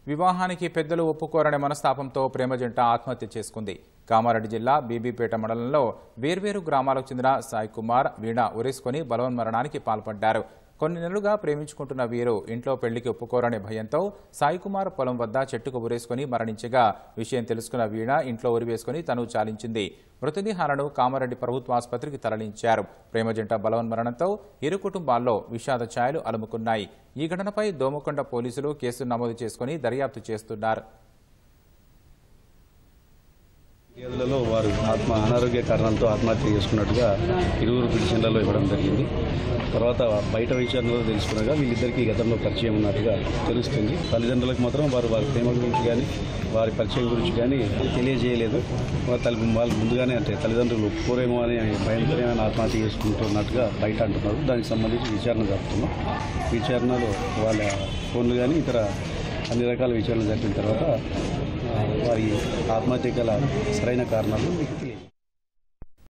వివాహానికి పెద్దలు ఒప్పుకోరనే మనస్తాపంతో ప్రేమ జంట ఆత్మహత్య చేసుకుంది కామారెడ్డి జిల్లా బీబీపేట మండలంలో వేర్వేరు గ్రామాలకు చెందిన సాయి కుమార్ వీణ ఉరేసుకొని బలవన్మరణానికి పాల్పడ్డారు కొన్ని నెలలుగా ప్రేమించుకుంటున్న వీరు ఇంట్లో పెళ్లికి ఒప్పుకోరనే భయంతో సాయి కుమార్ పొలం వద్ద చెట్టుకు ఉరేసుకొని మరణించగా విషయం తెలుసుకున్న వీణ ఇంట్లో ఉరివేసుకుని తను చాలించింది మృతదేహాలను కామారెడ్డి ప్రభుత్వ ఆసుపత్రికి తరలించారు ప్రేమ జంట బలవన్మరణంతో ఇరు కుటుంబాల్లో విషాద ఛాయలు అలుముకున్నాయి ఈ ఘటనపై దోమకొండ పోలీసులు కేసు నమోదు చేసుకుని దర్యాప్తు చేస్తున్నారు ఫిర్యాదులలో వారు ఆత్మ అనారోగ్య కారణాలతో ఆత్మహత్య చేసుకున్నట్టుగా ఇరువురు పిటిషన్లలో ఇవ్వడం జరిగింది తర్వాత బయట విచారణలో తెలుసుకునగా వీళ్ళిద్దరికీ గతంలో పరిచయం ఉన్నట్టుగా తెలుస్తుంది తల్లిదండ్రులకు మాత్రం వారు వారి ప్రేమ గురించి కానీ వారి పరిచయం గురించి కానీ తెలియజేయలేదు వారి తల్లి వాళ్ళు ముందుగానే అంటే తల్లిదండ్రులు ఒప్పుకోరేమో అని భయంతోనే ఆయన ఆత్మహత్య చేసుకుంటున్నట్టుగా బయట అంటున్నారు దానికి సంబంధించి విచారణ జరుపుతున్నాం విచారణలో వాళ్ళ ఫోన్లు కానీ ఇతర అన్ని రకాల విచారణ జరిపిన తర్వాత ఆ, వారి ఆత్మహత్య గల సరైన కారణాలు మీకు తెలియదు